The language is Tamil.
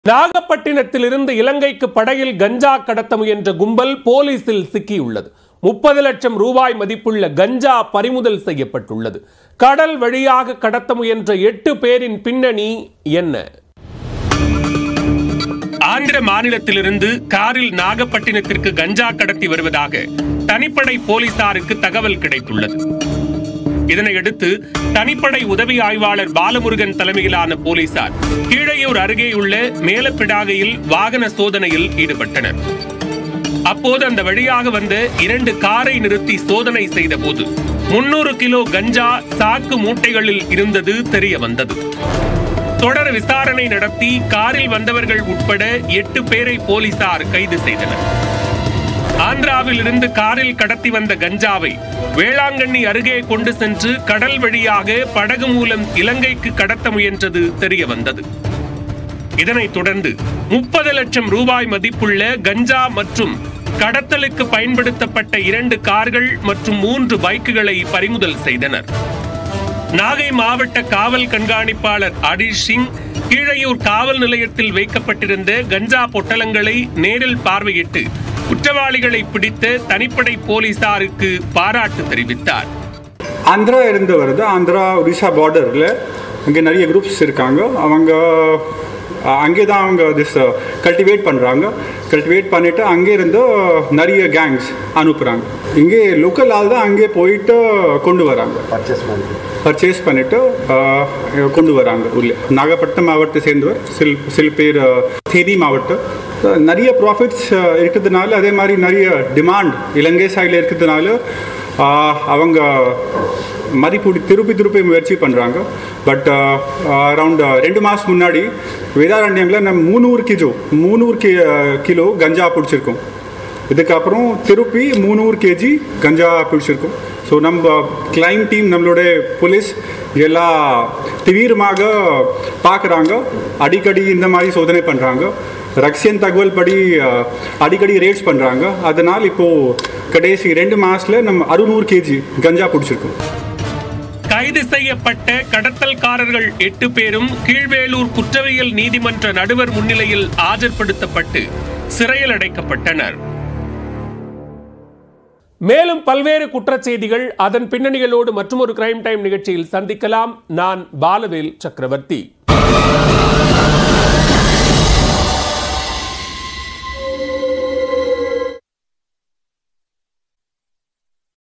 நாகப்பட்டினத்திலிருந்து இலங்கைக்கு படகில் கஞ்சா கடத்த முயன்ற கும்பல் போலீசில் சிக்கியுள்ளது முப்பது லட்சம் ரூபாய் மதிப்புள்ள கஞ்சா பறிமுதல் செய்யப்பட்டுள்ளது கடல் வழியாக கடத்த முயன்ற எட்டு பேரின் பின்னணி என்ன ஆந்திர மாநிலத்திலிருந்து காரில் நாகப்பட்டினத்திற்கு கஞ்சா கடத்தி வருவதாக தனிப்படை போலீசாருக்கு தகவல் கிடைத்துள்ளது இதனையடுத்து தனிப்படை உதவி ஆய்வாளர் பாலமுருகன் தலைமையிலான போலீசார் கீழையூர் அருகேயுள்ள மேலப்பிடாகையில் வாகன சோதனையில் ஈடுபட்டனர் அப்போது அந்த வழியாக வந்த இரண்டு காரை நிறுத்தி சோதனை செய்தபோது முன்னூறு கிலோ கஞ்சா சாக்கு மூட்டைகளில் இருந்தது தெரிய வந்தது தொடர் விசாரணை நடத்தி காரில் வந்தவர்கள் உட்பட எட்டு பேரை போலீசார் கைது செய்தனர் ஆந்திராவில் இருந்து காரில் கடத்தி வந்த கஞ்சாவை வேளாங்கண்ணி அருகே கொண்டு சென்று கடல் வழியாக படகு மூலம் இலங்கைக்கு கடத்த முயன்றது தெரிய வந்தது இதனைத் தொடர்ந்து முப்பது லட்சம் ரூபாய் மதிப்புள்ள கஞ்சா மற்றும் கடத்தலுக்கு பயன்படுத்தப்பட்ட இரண்டு கார்கள் மற்றும் மூன்று பைக்குகளை பறிமுதல் செய்தனர் நாகை மாவட்ட காவல் கண்காணிப்பாளர் அடிஷ் சிங் கீழையூர் காவல் நிலையத்தில் வைக்கப்பட்டிருந்த கஞ்சா பொட்டலங்களை நேரில் பார்வையிட்டு குற்றவாளிகளை பிடித்த தனிப்படை போலீசாருக்கு பாராட்டு தெரிவித்தார் ஆந்திரா இருந்து வருது ஆந்திரா ஒடிசா பார்டரில் அங்கே நிறைய குரூப்ஸ் இருக்காங்க அவங்க அஹ், அங்கே தான் அவங்க திஸ் கல்டிவேட் பண்ணுறாங்க கல்டிவேட் பண்ணிவிட்டு அங்கே இருந்து நிறைய கேங்ஸ் அனுப்புகிறாங்க இங்கே லோக்கல் ஆள் தான் அங்கே போயிட்டு கொண்டு வராங்க பர்ச்சேஸ் பண்ணி பர்ச்சேஸ் பண்ணிவிட்டு கொண்டு வராங்க உள்ளே நாகப்பட்டினம் மாவட்டத்தை சேர்ந்தவர் சில சில பேர் அஹ், தேனி மாவட்டம் அஹ், நிறைய ப்ராஃபிட்ஸ் இருக்கிறதுனால அதே மாதிரி நிறைய டிமாண்ட் இலங்கை சைடில் இருக்கிறதுனால அஹ், அவங்க மதிப்பூடி திருப்பி திருப்பி முயற்சி பண்ணுறாங்க பட் அரவுண்ட் ரெண்டு மாதம் முன்னாடி வேதாரண்யமில் நம்ம மூணூறு கிலோ மூணூறு கி கிலோ கஞ்சா பிடிச்சிருக்கோம் இதுக்கப்புறம் திருப்பி மூணூறு கேஜி கஞ்சா பிடிச்சிருக்கோம் ஸோ நம்ம கிளைம் டீம் நம்மளோட போலீஸ் எல்லாம் தீவிரமாக பார்க்குறாங்க அடிக்கடி இந்த மாதிரி சோதனை பண்ணுறாங்க ரஷ்யன் தகவல் படி அஹ், அடிக்கடி ரேட்ஸ் பண்ணுறாங்க அதனால் இப்போது கடைசி ரெண்டு மாதத்தில் நம்ம அறுநூறு கேஜி கஞ்சா பிடிச்சிருக்கோம் கைது செய்யப்பட்ட கடத்தல்காரர்கள் எட்டு பேரும் கீழ்வேலூர் குற்றவியல் நீதிமன்ற நடுவர் முன்னிலையில் ஆஜர்படுத்தப்பட்டு சிறையில் அடைக்கப்பட்டனர் மேலும் பல்வேறு குற்றச்செய்திகள் அதன் பின்னணிகளோடு மற்றொரு கிரைம் டைம் நிகழ்ச்சியில் சந்திக்கலாம் நான் பாலவேல் சக்கரவர்த்தி